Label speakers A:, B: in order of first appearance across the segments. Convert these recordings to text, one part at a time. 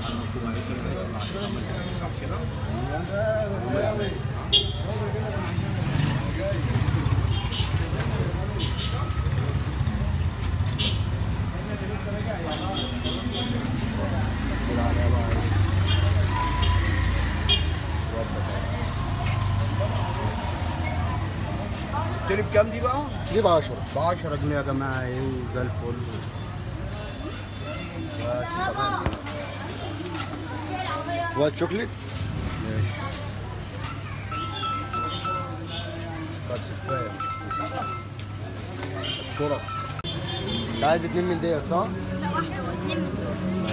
A: تقول بكام دي بقى؟
B: دي ب 10
A: ب 10 جنيه يا جماعه ايه وزي الفل
B: وايت شوكليت
A: ماشي كاتب فاهم
B: اشكرك انت عايز اتنين من ديت صح؟
C: لا واحدة واثنين من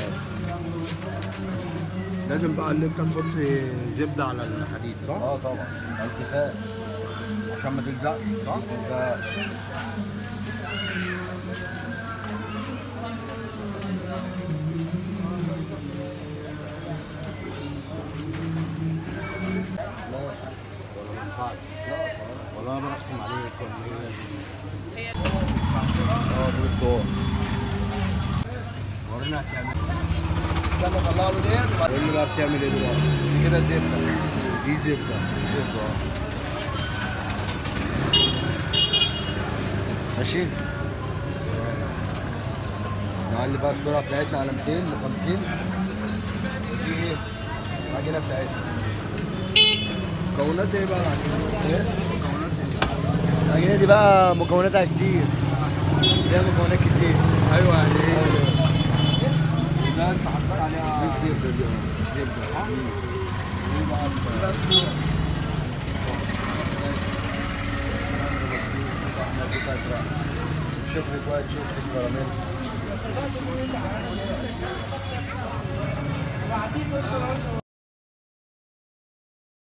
A: لازم بقى اللي انت تحط زبده على الحديد صح؟
B: اه طبعا التفاح
A: عشان ما تلزقش صح؟
B: التفاح ماشي
A: ولا ما ينفعش؟ والله انا برحم عليك ولا ايه؟
B: اه دول الدور
A: ورينا هتعمل
B: استنى طلع له ديت وبعد
A: قول لي بقى بتعمل ايه دلوقتي؟
B: كده زبده
A: دي زبده
B: زبده ماشي نعلي بقى السرعه بتاعتنا على 250 ودي ايه العجينه بتاعتنا
A: مكونات ايه بقى العجينه؟
B: ايه
A: مكونات ايه؟
B: العجينه دي بقى مكوناتها كتير ليها مكونات كتير
A: ايوه يعني ايه؟
B: ايوه
A: ده انت حطيت عليها
B: دي الزبده دي اه
A: زبده صح؟ ايه بقى
B: شوكليت وايت شوكليت كراميل